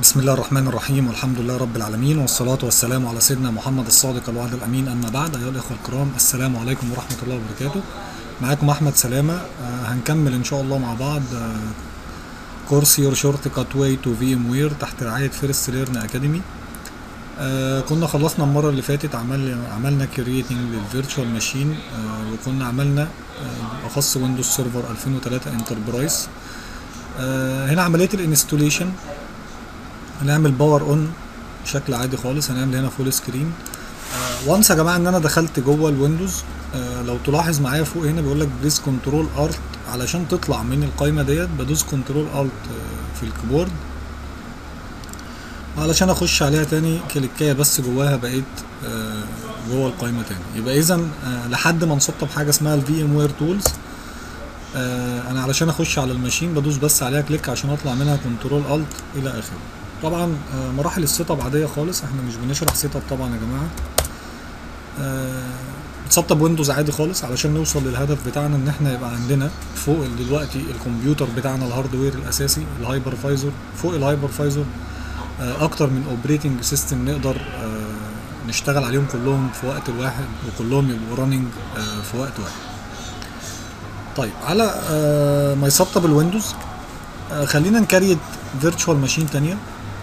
بسم الله الرحمن الرحيم والحمد لله رب العالمين والصلاة والسلام على سيدنا محمد الصادق الوعد الأمين أما بعد أيها الإخوة الكرام السلام عليكم ورحمة الله وبركاته معاكم أحمد سلامة آه، هنكمل إن شاء الله مع بعض آه، كورس يور شورت كات واي تو في ام وير تحت رعاية فيرست ليرن أكاديمي آه كنا خلصنا المرة اللي فاتت عمل عملنا كرييتنج للفيرتشوال ماشين آه وكنا عملنا آه أخص ويندوز سيرفر 2003 انتربرايز آه هنا عملية الانستوليشن هنعمل باور اون بشكل عادي خالص هنعمل هنا فول سكرين وانس يا جماعه ان انا دخلت جوه الويندوز آه لو تلاحظ معايا فوق هنا بيقول لك بريس كنترول الت علشان تطلع من القايمه ديت بدوس كنترول الت في الكيبورد علشان اخش عليها تاني كليكايه بس جواها بقيت آه جوه القايمه تاني يبقى اذا آه لحد ما نسطب حاجه اسمها الفي ام وير تولز انا علشان اخش على الماشين بدوس بس عليها كليك عشان اطلع منها كنترول الت الى اخره طبعا آه، مراحل السيت اب عاديه خالص احنا مش بنشرح سيت اب طبعا يا جماعه آه، بتسطب ويندوز عادي خالص علشان نوصل للهدف بتاعنا ان احنا يبقى عندنا فوق دلوقتي الكمبيوتر بتاعنا الهاردوير الاساسي الهايبرفايزر فوق الهايبرفايزر آه، اكتر من اوبريتنج سيستم نقدر آه، نشتغل عليهم كلهم في وقت واحد وكلهم يبقوا راننج في وقت واحد طيب على آه، ما يسطب الويندوز آه، خلينا نكريت فيرتشوال ماشين تانية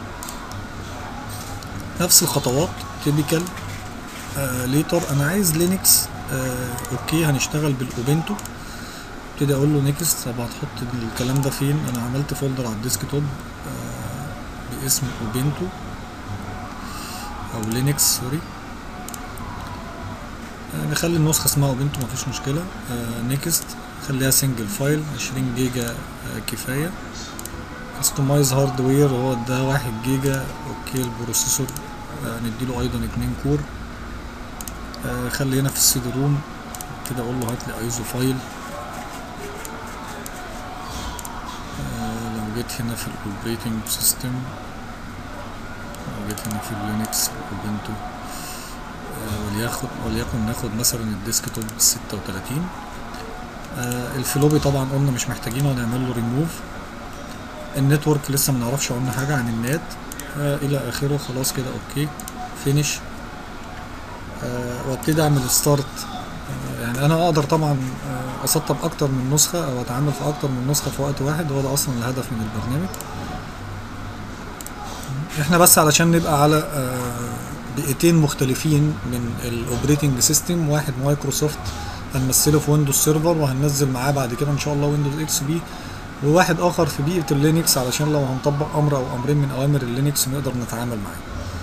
نفس الخطوات تيبيكال آه ليتر انا عايز لينكس آه اوكي هنشتغل بالاوبنتو ابتدي اقول له نيكست طب هتحط الكلام ده فين انا عملت فولدر على الديسك توب آه باسم اوبنتو او لينكس سوري آه نخلي النسخة اسمها اوبنتو مفيش مشكلة آه نيكست خليها سنجل فايل 20 جيجا آه كفاية كاستمايز هاردوير هو ده واحد جيجا اوكي البروسيسور آه نديله ايضا اتنين كور آه خلي هنا في السي دي روم كده اقول له هات لي ايزو فايل آه لو جيت هنا في الاوبريتنج سيستم لو جيت هنا في اليونكس اوبنتو آه ولياخد وليكن ناخد مثلا الديسك توب 36 آه الفلوبي طبعا قلنا مش محتاجينه هنعمل له ريموف النتورك لسه ما نعرفش عنه حاجه عن النات آه الى اخره خلاص كده اوكي فينيش آه وابتدي اعمل ستارت آه يعني انا اقدر طبعا آه اسطب اكتر من نسخه او اتعامل في اكتر من نسخه في وقت واحد هو ده اصلا الهدف من البرنامج احنا بس علشان نبقى على آه بيئتين مختلفين من الاوبريتنج سيستم واحد مايكروسوفت هنمثله في ويندوز سيرفر وهننزل معاه بعد كده ان شاء الله ويندوز اكس بي وواحد اخر في بيئه اللينكس علشان لو هنطبق امر او امرين من اوامر اللينكس نقدر نتعامل معاه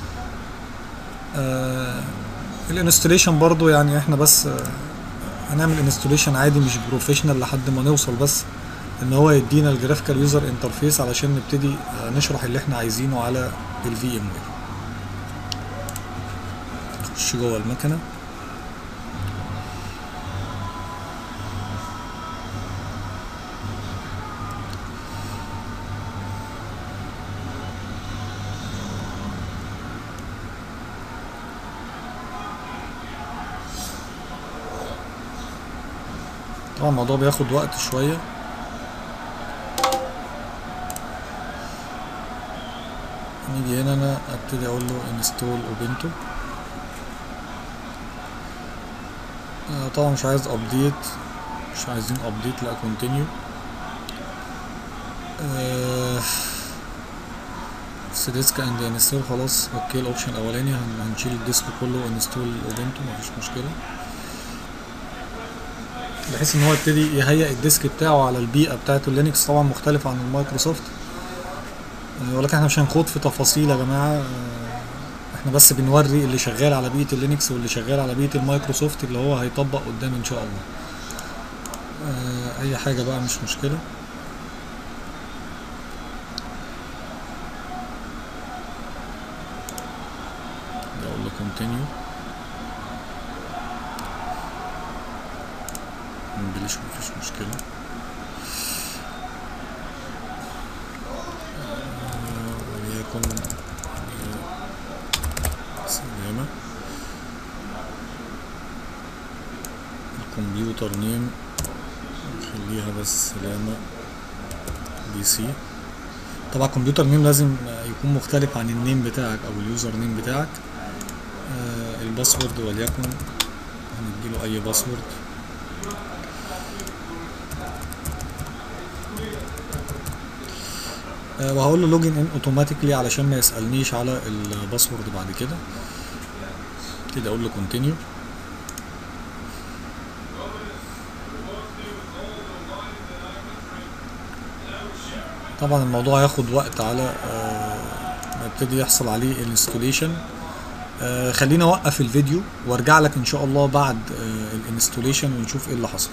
آه الانستليشن برضو يعني احنا بس آه هنعمل انستليشن عادي مش بروفيشنال لحد ما نوصل بس ان هو يدينا الجرافيكال يوزر انترفيس علشان نبتدي آه نشرح اللي احنا عايزينه على الفي ام وير نخش جوه المكنه طبعا الموضوع بياخد وقت شوية نيجي هنا انا ابتدي اقول له انستول اوبنتو آه طبعا مش عايز ابديت مش عايزين ابديت لا كونتينيو آه ديسك اند انستول خلاص اوكي الاوبشن الاولاني هنشيل الديسك كله وانستول اوبنتو مفيش مشكله بحيث ان هو يبتدي يهيئ الديسك بتاعه على البيئه بتاعه اللينكس طبعا مختلفه عن المايكروسوفت ولكن احنا مش هنخوض في تفاصيل يا جماعه احنا بس بنوري اللي شغال على بيئه اللينكس واللي شغال على بيئه المايكروسوفت اللي هو هيطبق قدام ان شاء الله اي حاجه بقى مش مشكله اقول له كونتينيو انجلش مفيش مشكلة وليكن سلامة الكمبيوتر نيم نخليها بس سلامة بي سي طبعا الكمبيوتر نيم لازم يكون مختلف عن النيم بتاعك او اليوزر نيم بتاعك آه الباسورد وليكن هنديله اي باسورد آه وهقول له لوجن ان اوتوماتيكلي علشان ما يسالنيش على الباسورد بعد كده كده اقول له كونتينيو طبعا الموضوع هياخد وقت على آه ما يبتدي يحصل عليه انستوليشن آه خلينا اوقف الفيديو وارجع لك ان شاء الله بعد آه الانستوليشن ونشوف ايه اللي حصل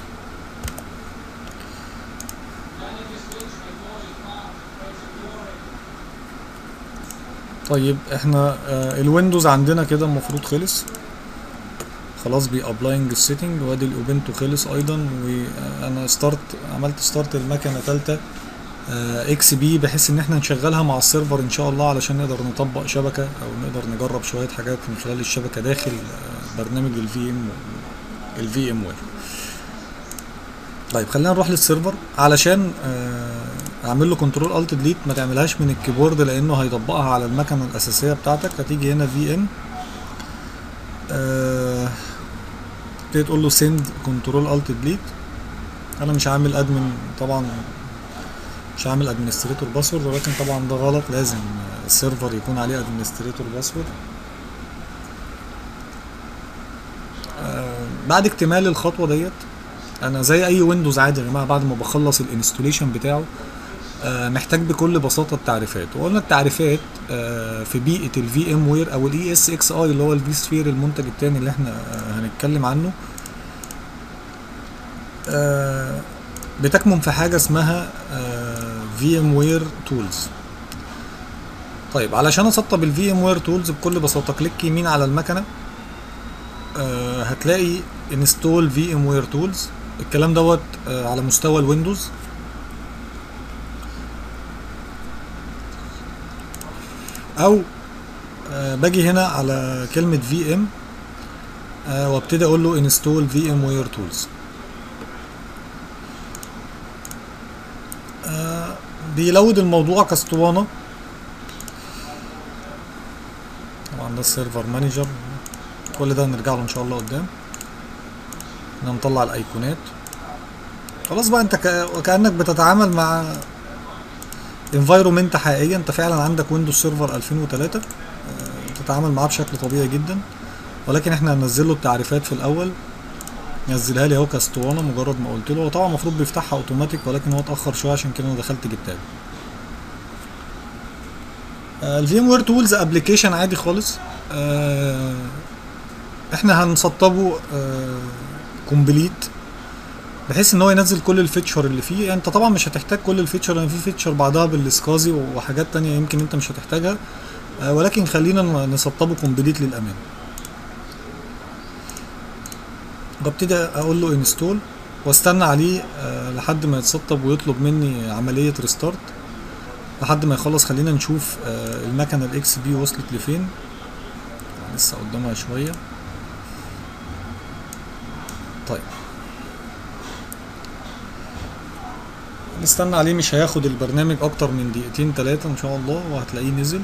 طيب احنا آه الويندوز عندنا كده المفروض خلص خلاص بي ابلاينج السيتنج وادي الاوبنتو خلص ايضا وانا ستارت عملت ستارت المكنه ثالثه اكس بي بحيث ان احنا نشغلها مع السيرفر ان شاء الله علشان نقدر نطبق شبكه او نقدر نجرب شويه حاجات من خلال الشبكه داخل آه برنامج الفي ام الفي ام وير طيب خلينا نروح للسيرفر علشان آه اعمل له كنترول الت ديليت ما تعملهاش من الكيبورد لانه هيطبقها على المكنه الاساسيه بتاعتك هتيجي هنا في ام تبتدي تقول له سند كنترول الت ديليت انا مش عامل ادمن طبعا مش عامل ادمنستريتور باسورد ولكن طبعا ده غلط لازم السيرفر يكون عليه ادمنستريتور باسورد آه بعد اكتمال الخطوه ديت انا زي اي ويندوز عادي يا جماعه بعد ما بخلص الانستوليشن بتاعه آه محتاج بكل بساطه التعريفات وقلنا التعريفات آه في بيئه الفي ام وير او الاي اس اكس اي اللي هو الفي سفير المنتج الثاني اللي احنا آه هنتكلم عنه بتكمن في حاجه اسمها في ام وير تولز طيب علشان اسطب الفي ام وير تولز بكل بساطه كليك يمين على المكنه هتلاقي انستول في ام وير تولز الكلام دوت على مستوى الويندوز او باجي هنا على كلمة في ام وابتدي اقول له انستول في ام وير تولز بيلود الموضوع كاسطوانة طبعا ده السيرفر مانجر كل ده هنرجع له ان شاء الله قدام هنا نطلع الايقونات خلاص بقى انت كانك بتتعامل مع انفايرومنت حقيقيه انت فعلا عندك ويندوز سيرفر 2003 بتتعامل معاه بشكل طبيعي جدا ولكن احنا هننزل له التعريفات في الاول نزلها لي اهو كاسطوانه مجرد ما قلت له هو طبعا المفروض بيفتحها اوتوماتيك ولكن هو اتاخر شويه عشان كده انا دخلت جبتها الفي ام وير تولز ابلكيشن عادي خالص آه احنا هنسطبه آه كومبليت بحيث ان هو ينزل كل الفيتشر اللي فيه يعني انت طبعا مش هتحتاج كل الفيتشر لان في فيتشر بعدها بالسكازي وحاجات تانية يمكن انت مش هتحتاجها آه ولكن خلينا نسطبه كومبليت للامان ببتدي اقول له انستول واستنى عليه أه لحد ما يتسطب ويطلب مني عملية ريستارت لحد ما يخلص خلينا نشوف أه المكنة الاكس بي وصلت لفين لسه قدامها شوية طيب نستنى عليه مش هياخد البرنامج اكتر من دقيقتين تلاتة ان شاء الله وهتلاقيه نزل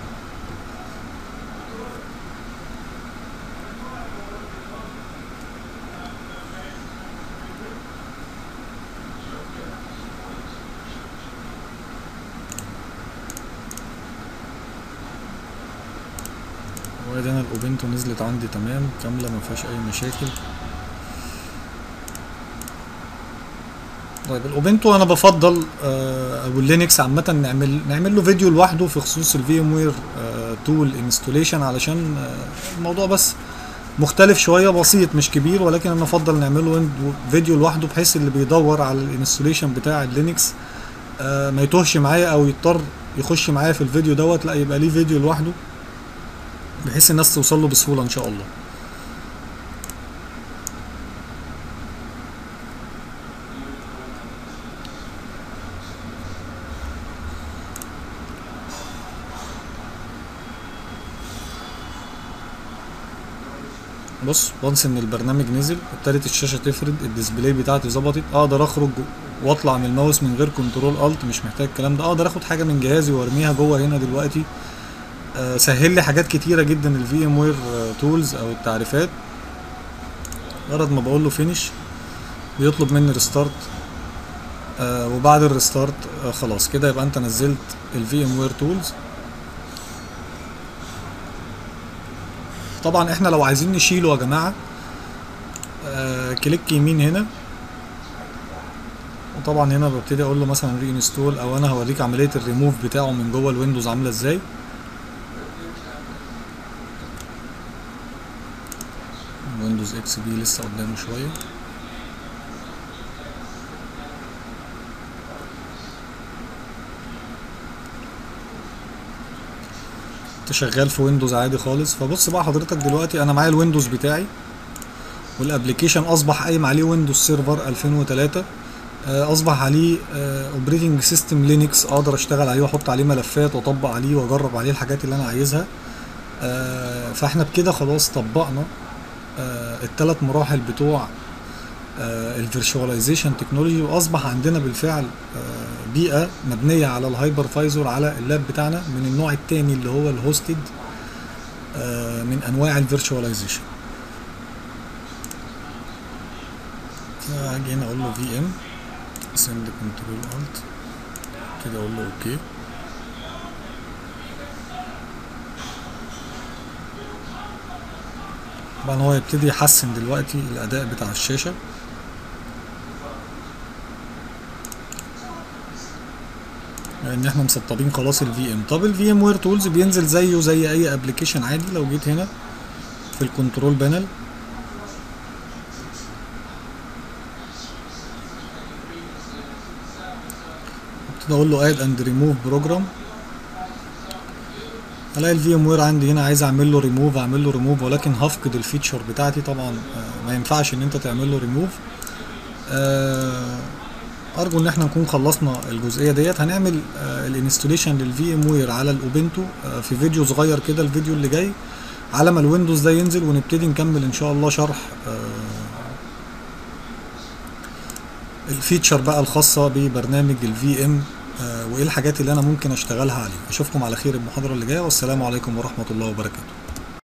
وادي انا الاوبنتو نزلت عندي تمام كامله ما فيهاش اي مشاكل طيب الاوبنتو انا بفضل آه او اللينكس عامه نعمل نعمل له فيديو لوحده في خصوص الفي ام وير تول انستوليشن علشان آه الموضوع بس مختلف شويه بسيط مش كبير ولكن انا افضل نعمله فيديو لوحده بحيث اللي بيدور على الانستوليشن بتاع اللينكس آه ما يتوهش معايا او يضطر يخش معايا في الفيديو دوت لا يبقى ليه فيديو لوحده بحيث الناس توصل له بسهوله ان شاء الله بص وانس ان البرنامج نزل ابتدت الشاشه تفرد الديسبلاي بتاعتي ظبطت اقدر اخرج واطلع من الماوس من غير كنترول الت مش محتاج الكلام ده اقدر اخد حاجه من جهازي وارميها جوه هنا دلوقتي آه، سهل لي حاجات كتيره جدا الفي ام وير تولز او التعريفات مجرد ما بقول له فينيش بيطلب مني ريستارت آه وبعد الريستارت آه خلاص كده يبقى انت نزلت الفي ام وير تولز طبعا احنا لو عايزين نشيله يا جماعه آه كليك يمين هنا وطبعا هنا ببتدي اقول له مثلا ري انستول او انا هوريك عمليه الريموف بتاعه من جوه الويندوز عامله ازاي ويندوز اكس بي لسه قدامه شويه انت شغال في ويندوز عادي خالص فبص بقى حضرتك دلوقتي انا معايا الويندوز بتاعي والابلكيشن اصبح قايم عليه ويندوز سيرفر 2003 آه، اصبح عليه اوبريتنج سيستم لينكس اقدر اشتغل عليه واحط عليه ملفات واطبق عليه واجرب عليه الحاجات اللي انا عايزها آه، فاحنا بكده خلاص طبقنا الثلاث مراحل بتوع الفيرشواليزيشن تكنولوجي واصبح عندنا بالفعل آه، بيئه مبنيه على الهايبرفايزر على اللاب بتاعنا من النوع الثاني اللي هو الهوستد من انواع الفيرشواليزيشن هاجي هنا اقول له في ام سند كنترول الت كده اقول له اوكي طبعا هو يبتدي يحسن دلوقتي الاداء بتاع الشاشه لان احنا مسطبين خلاص الفي ام طب الفي ام وير تولز بينزل زيه زي اي ابلكيشن عادي لو جيت هنا في الكنترول بانل ابتدي اقول له اد اند ريموف بروجرام الاقي الفي ام وير عندي هنا عايز اعمل له ريموف اعمل له ريموف ولكن هفقد الفيتشر بتاعتي طبعا آه، ما ينفعش ان انت تعمل له ريموف ارجو ان احنا نكون خلصنا الجزئيه ديت هنعمل الانستوليشن للفي ام وير على الاوبنتو آه، في فيديو صغير كده الفيديو اللي جاي على ما الويندوز ده ينزل ونبتدي نكمل ان شاء الله شرح آه، الفيتشر بقى الخاصه ببرنامج الفي ام وايه الحاجات اللي انا ممكن اشتغلها عليه اشوفكم على خير المحاضره اللي جايه والسلام عليكم ورحمه الله وبركاته